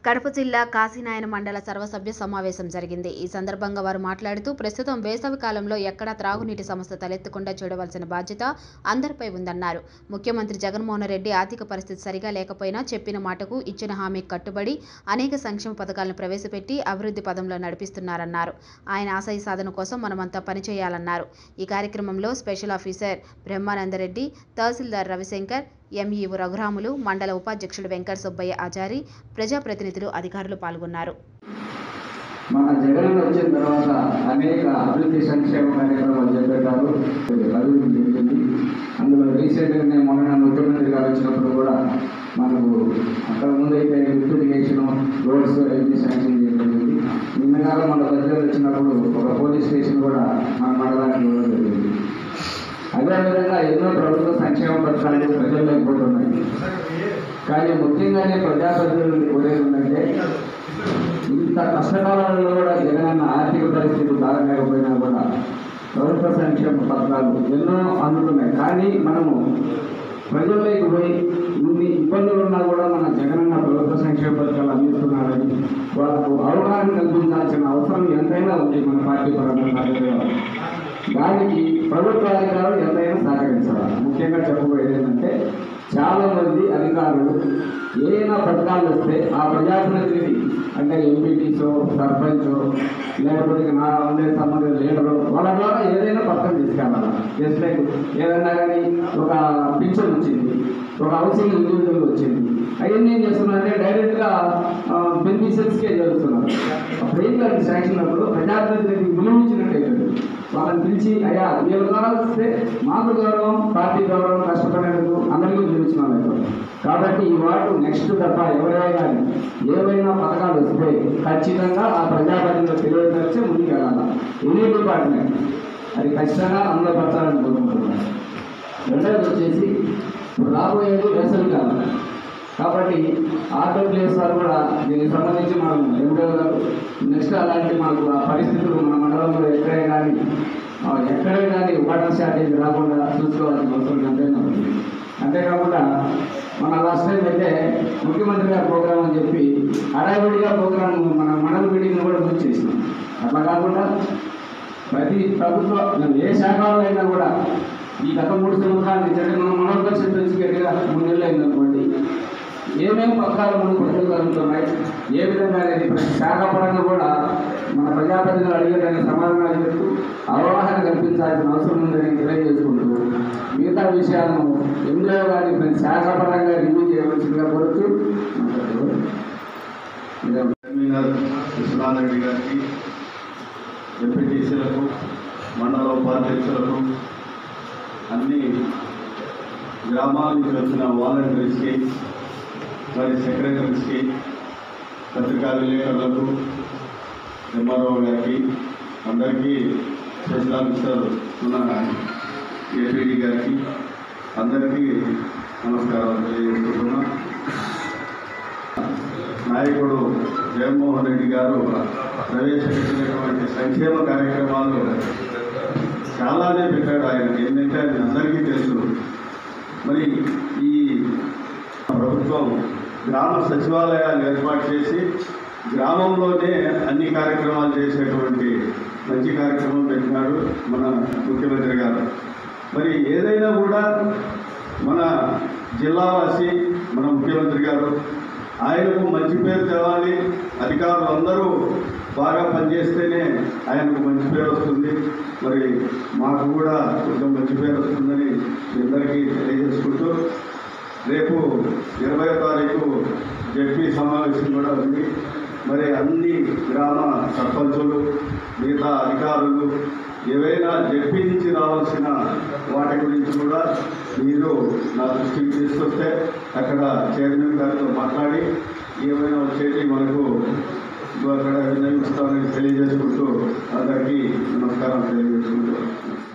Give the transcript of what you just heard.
కడప జిల్లా కాశీనాయన మండల సర్వసభ్య సమావేశం జరిగింది ఈ సందర్భంగా వారు మాట్లాడుతూ ప్రస్తుతం వేసవి కాలంలో ఎక్కడా త్రాగునీటి సమస్య తలెత్తకుండా చూడవలసిన బాధ్యత అందరిపై ఉందన్నారు ముఖ్యమంత్రి జగన్మోహన్ రెడ్డి ఆర్థిక పరిస్థితి సరిగా లేకపోయినా చెప్పిన మాటకు ఇచ్చిన హామీకి కట్టుబడి అనేక సంక్షేమ పథకాలను ప్రవేశపెట్టి అభివృద్ధి పదంలో నడిపిస్తున్నారన్నారు ఆయన ఆశయ సాధన కోసం మనమంతా పనిచేయాలన్నారు ఈ కార్యక్రమంలో special officer Brahmananda Reddy tahsildar Ravishankar MEO Raghuramulu మండల ఉపాధ్యక్షుడు వెంకట సుబ్బయ్య ఆచారి ప్రజాప్రతినిధులు అధికారులు పాల్గొన్నారు మన జగన్ వచ్చిన తర్వాత అనేక అభివృద్ధి సంక్షేమ కార్యక్రమాలు చేపట్టారు అభివృద్ధి జరిగింది అందులో రీసెంట్గానే మొన్న ముఖ్యమంత్రి గారు వచ్చినప్పుడు కూడా మనకు అక్కడ ముందైతే లిఫ్ట్ ఇరిగేషన్ రోడ్స్ అవన్నీ శాంక్షన్ చేయడం జరిగింది నిన్నగాక మన ప్రజలు వచ్చినప్పుడు ఒక పోలీస్ స్టేషన్ కూడా మన మండలానికి ఇవ్వడం జరిగింది అదేవిధంగా ఎన్నో ప్రభుత్వ సంక్షేమ పథకాలు ప్రజల్లోకి పోతున్నాయి కానీ ముఖ్యంగానే ప్రజాప్రతినిధులు కోరేది ఏంటంటే ఇంత కష్టకాలంలో కూడా జగనన్న ఆర్థిక పరిస్థితి బాగలేకపోయినా కూడా ప్రభుత్వ సంక్షేమ పథకాలు ఎన్నో అందుతున్నాయి కానీ మనము ప్రజల్లోకి పోయి ఇన్ని ఇబ్బందులు ఉన్నా కూడా మన జగనన్న ప్రభుత్వ సంక్షేమ పథకాలు అందిస్తున్నారని వాళ్ళకు అవగాహన కల్పించాల్సిన అవసరం ఎంతైనా ఉంది మన పార్టీ పరంగా కార్యక్రమాలు. దానికి ప్రభుత్వ అధికారులు ఎంతైనా సహకరించాలి ముఖ్యంగా చెప్పబోయేది ఏంటంటే చాలా మంది అధికారులు ఏదైనా పథకాలు వస్తే ఆ ప్రజాప్రతినిధి అంటే ఎంపీటీసో సర్పంచ్ లేకపోతే ఇక నా ఉండే సంబంధిత లీడరు వాళ్ళ ద్వారా ఏదైనా పథకం తీసుకెళ్ళాలి జస్ట్ లైక్ ఏదైనా కానీ ఒక పింఛన్ వచ్చింది ఒక హౌసింగ్ ఇండివిజువల్ వచ్చింది అవన్నీ ఏం చేస్తున్నారంటే డైరెక్ట్గా బెనిఫిషియర్స్కే చేస్తున్నారు అప్పుడు ఏం కాదు శాంక్షన్ అప్పుడు ప్రజాప్రతినిధికి విలువ ఇచ్చినట్టు అవుతుంది వాళ్ళని పిలిచి అయ్యా వీళ్ళ ద్వారా వస్తే మాకు గౌరవం పార్టీ గౌరవం కష్టపడేందుకు అందరికీ పిలిచిన వాళ్ళు కాబట్టి ఈ వాటి నెక్స్ట్ తప్ప ఎవరైనా కానీ ఏవైనా పథకాలు వస్తే ఖచ్చితంగా ఆ ప్రజాప్రతినిధులు తెలియపరిచి ముందుకు వెళ్ళాలి ఎనీ డిపార్ట్మెంట్ అది ఖచ్చితంగా అందులో పరచాలని కోరుకుంటున్నాను రెండవది వచ్చేసి ఇప్పుడు రాబోయేది వేసవి కాలం కాబట్టి ఆటో ప్లేస్ వారు కూడా దీనికి సంబంధించి మనం ఎండో గారు నెక్స్ట్ అలాంటి మనకు ఆ పరిస్థితులు మన మండలంలో ఎక్కడే కానీ ఆ, ఎక్కడే కానీ వాటర్ షార్టేజ్ రాకుండా చూసుకోవాల్సిన అవసరం ఎంతైనా ఉంది అంతేకాకుండా మన లాస్ట్ టైం అయితే ముఖ్యమంత్రి గారి ప్రోగ్రామ్ అని చెప్పి హడావిడిగా ప్రోగ్రామ్ మన మండల మీటింగ్ కూడా బుక్ చేసినాం అట్లా కాకుండా ప్రతి ప్రభుత్వ ఏ శాఖలో అయినా కూడా ఈ గత మూడు సంవత్సరాల నుంచి అంటే మనం మనోహర్ పరిషత్ నుంచి గట్టిగా మూడు నెలలు అయిందనుకోండి ఏమేమి పథకాలు మనకు ప్రజలు జరుగుతున్నాయి ఏ విధంగా అనేది ప్రతి శాఖ పరంగా కూడా మన ప్రజాప్రతినిధులు అడిగేదానికి సమాధానాలు చెప్తూ అవగాహన కల్పించాల్సిన అవసరం ఉందని తెలియజేసుకుంటూ మిగతా విషయాలను ఎందులో కానీ ప్రతి శాఖ పరంగా రివ్యూ చేయవలసిందిగా కోరుతూ మాట్లాడుతూ కన్వీనర్ విశ్వనాథరెడ్డి గారికి ఎంపీటీసీలకు మండల ఉపాధ్యక్షులకు అన్ని గ్రామాల నుంచి వచ్చిన వాలంటీర్స్కి మరి సెక్రటరీస్కి పత్రికా విలేకరులకు ఎంఆర్ఓ గారికి అందరికీ స్పెషల్ ఆఫీసర్ ఉన్న ఏపీడీ గారికి అందరికీ నమస్కారాలు తెలియజేస్తున్నాను నాయకుడు జగన్మోహన్ రెడ్డి గారు ప్రవేశపెట్టినటువంటి సంక్షేమ కార్యక్రమాలు చాలానే పెట్టాడు ఆయన ఏంటంటే అది అందరికీ తెలుసు మరి ఈ ప్రభుత్వం గ్రామ సచివాలయాలు ఏర్పాటు చేసి గ్రామంలోనే అన్ని కార్యక్రమాలు చేసేటువంటి మంచి కార్యక్రమం పెట్టినాడు మన ముఖ్యమంత్రి గారు మరి ఏదైనా కూడా మన జిల్లావాసి మన ముఖ్యమంత్రి గారు ఆయనకు మంచి పేరు తేవాలి అధికారులు అందరూ బాగా పనిచేస్తేనే ఆయనకు మంచి పేరు వస్తుంది మరి మాకు కూడా కొంచెం మంచి పేరు వస్తుందని మీ అందరికీ తెలియజేసుకుంటూ రేపు ఇరవై తారీఖు జడ్పీ సమావేశం కూడా ఉంది మరి అన్ని గ్రామ సర్పంచులు మిగతా అధికారులు ఏవైనా జడ్పీ నుంచి రావాల్సిన వాటి గురించి కూడా మీరు నా దృష్టికి తీసుకొస్తే అక్కడ చైర్మన్ గారితో మాట్లాడి ఏమైనా వచ్చేటి మనకు అక్కడ వినియోగిస్తామని తెలియజేసుకుంటూ అందరికీ నమస్కారం తెలియజేసుకుంటూ